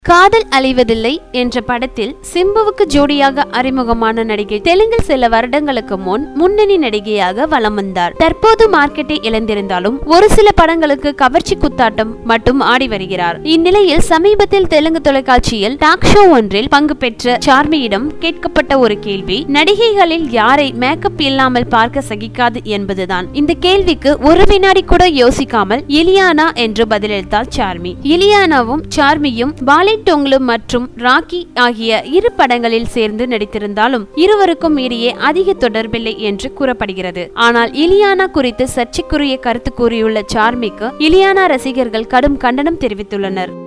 காதல் அழிவதில்லை என்ற படத்தில் சிம்புவுக்கு ஜோடியாக அறிமுகமான நடிகை தெலுங்கில் சில வருடங்களுக்கு முன் முன்னணி நடிகையாக வலம் வந்தார் தற்போது மார்க்கெட்டை இழந்திருந்தாலும் ஒரு சில படங்களுக்கு கவர்ச்சி குத்தாட்டம் மட்டும் ஆடி வருகிறார் இந்நிலையில் சமீபத்தில் தெலுங்கு தொலைக்காட்சியில் டாக் ஷோ ஒன்றில் பங்கு பெற்ற சார்மியிடம் கேட்கப்பட்ட ஒரு கேள்வி நடிகைகளில் யாரை மேக்கப் இல்லாமல் பார்க்க சகிக்காது என்பதுதான் இந்த கேள்விக்கு ஒரு வினாடி கூட யோசிக்காமல் இலியானா என்று பதிலளித்தார் சார்மி இலியானாவும் சார்மியும் பாலை டொங்லு மற்றும் ராக்கி ஆகிய இரு படங்களில் சேர்ந்து நடித்திருந்தாலும் இருவருக்கும் இடையே அதிக தொடர்பில்லை என்று கூறப்படுகிறது ஆனால் இலியானா குறித்து சர்ச்சைக்குரிய கருத்து கூறியுள்ள சார்மிக்கு இலியானா ரசிகர்கள் கடும் கண்டனம் தெரிவித்துள்ளனர்